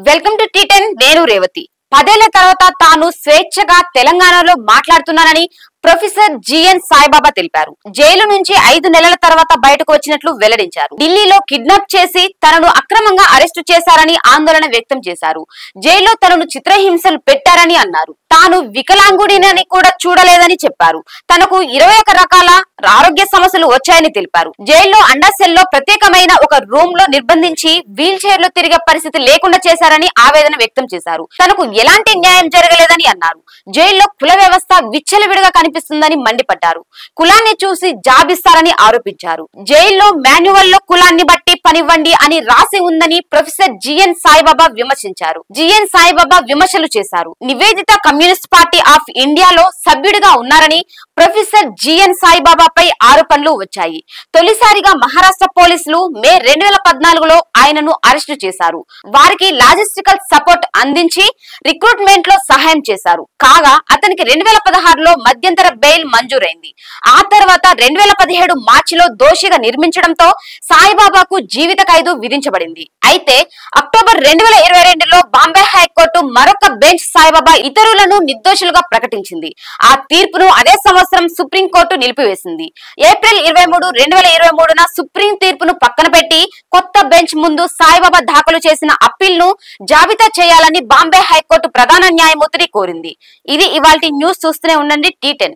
welcome to tea ten నేను రేవతి పదేళ్ల తర్వాత తాను స్వేచ్ఛగా తెలంగాణలో మాట్లాడుతున్నానని ప్రొఫెసర్ జిఎన్ సాయిబాబా తెలిపారు జైలు నుంచి ఐదు నెలల తర్వాత బయటకు వచ్చినట్లు వెల్లడించారు ఢిల్లీలో కిడ్నాప్ చేసి తనను అక్రమంగా అరెస్టు చేశారని ఆందోళన వ్యక్తం చేశారు జైల్లో తనను చిత్రహింసలు పెట్టారని అన్నారు తాను వికలాంగుడినని కూడా చూడలేదని చెప్పారు తనకు ఇరవై ఒక రకాల ఆరోగ్య సమస్యలు వచ్చాయని తెలిపారు జైల్లో అండాసెల్లో ప్రత్యేకమైన ఒక రూమ్ లో నిర్బంధించి వీల్ చైర్ లో తిరిగే పరిస్థితి లేకుండా చేశారని ఆవేదన వ్యక్తం చేశారు తనకు ఎలాంటి న్యాయం జరగలేదని అన్నారు జైల్లో కుల వ్యవస్థ విచ్చలవిడిగా కనిపిస్తుందని మండిపడ్డారు కులాన్ని చూసి జాబిస్తారని ఆరోపించారు జైల్లో మాన్యువల్ లో కులాన్ని బట్టి పనివ్వండి అని రాసి ఉందని ప్రొఫెసర్ జిఎన్ సాయిబాబా విమర్శించారు జిఎన్ సాయిబాబా విమర్శలు చేశారు నివేదిత కమ్యూనిస్ట్ పార్టీ ఆఫ్ ఇండియాలో సభ్యుడిగా ఉన్నారని ప్రొఫెసర్ జిఎన్ సాయిబాబాపై ఆరోపణలు వచ్చాయి తొలిసారిగా మహారాష్ట్ర పోలీసులు మే రెండు వేల పద్నాలుగులో ఆయనను అరెస్టు చేశారు వారికి లాజిస్టికల్ సపోర్ట్ అందించి రిక్రూట్మెంట్ లో సహాయం చేశారు కాగా అతనికి రెండు వేల పదహారులో మధ్యంతర బెయిల్ మంజూరైంది ఆ తర్వాత రెండు వేల పదిహేడు మార్చిలో దోషిగా నిర్మించడంతో సాయిబాబాకు జీవిత ఖైదు విధించబడింది అయితే అక్టోబర్ రెండు వేల ఇరవై రెండులో బాంబే హైకోర్టు మరొక బెంచ్ సాయిబాబా ఇతరులను నిర్దోషులుగా ప్రకటించింది ఆ తీర్పును అదే సంవత్సరం సుప్రీంకోర్టు నిలిపివేసింది ఏప్రిల్ ఇరవై మూడు రెండు వేల ఇరవై మూడున సుప్రీం తీర్పును పక్కన పెట్టి కొత్త బెంచ్ ముందు సాయిబాబా దాఖలు చేసిన అప్పీల్ ను జాబితా చేయాలని బాంబే హైకోర్టు ప్రధాన న్యాయమూర్తిని కోరింది ఇది ఇవాల్టి న్యూస్ చూస్తూనే ఉండండి టీ టెన్